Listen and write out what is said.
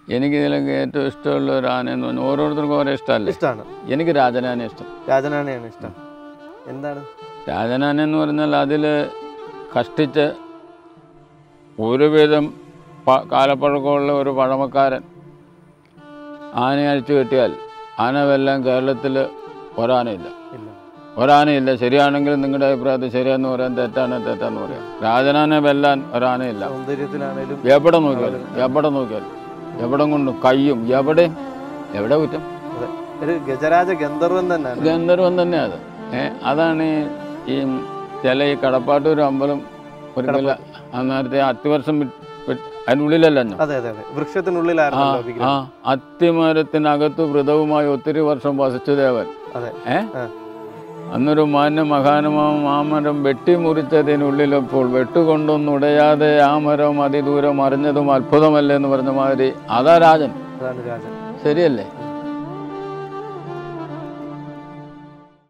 എനിക്ക് ഇതിലൊക്കെ ഏറ്റവും ഇഷ്ടമുള്ള ഒരു ആന എന്ന് പറഞ്ഞാൽ ഓരോരുത്തർക്കും ഓരോ ഇഷ്ടമല്ലേ ഇഷ്ടമാണ് എനിക്ക് രാജനാനെ ഇഷ്ടം രാജനാനെയാണ് ഇഷ്ടം എന്താണ് രാജനാന എന്ന് പറഞ്ഞാൽ അതിൽ കഷ്ടിച്ച് ഒരുവിധം പ- കാലപ്പഴക്കമുള്ള ഒരു പഴമക്കാരൻ ആനയെ അഴിച്ചു കെട്ടിയാൽ ആന വെല്ലാൻ കേരളത്തിൽ ഒരാനയില്ല ഇല്ല ഒരാനയില്ല ശരിയാണെങ്കിൽ നിങ്ങളുടെ അഭിപ്രായത്തിൽ ശരിയാന്ന് പറയാൻ തെറ്റാണ് തെറ്റാന്ന് പറയാം രാജനാനെ വെല്ലാൻ ഒരാനയില്ല സൗന്ദര്യത്തിലാണേലും എവിടെ നോക്കിയാലും എവിടെ നോക്കിയാലും എവിടെ കൊണ്ടും കയ്യും എവിടെ എവിടെ കുറ്റം അതെ ഒരു ഗജരാജ ഗന്ധർവൻ തന്നെയാണ് ഗന്ധർവൻ തന്നെ അത് ഏ അതാണ് ഈ- ഈ ചില ഈ കടപ്പാട്ടൂർ അമ്പലം ഒരിക്കലും അന്നേരത്തെ അത്തിവർഷം വിട്ട് വിട്ട് അതിനുള്ളിലല്ല ഞാൻ അതെ അതെ അതെ ആ വൃക്ഷത്തിനുള്ളിലായിരുന്നല്ലോ ആ വിഗ്രഹം അത്തിമരത്തിനകത്ത് വ്രതവുമായി ഒത്തിരി വർഷം വസിച്ചു ദേവൻ അതെ ഏ ആ. അന്നൊരു മാന്യ മഹാനുമാം ആ മരം വെട്ടിമുറിച്ചതിനുള്ളിലപ്പോൾ വെട്ടുകൊണ്ടൊന്നുടയാതെ ആ മരം അതിദൂരം അറിഞ്ഞതും അത്ഭുതമല്ലേ എന്ന് പറഞ്ഞ മാതിരി അതാ രാജൻ അതാണ് രാജൻ ശരിയല്ലേ ഉം.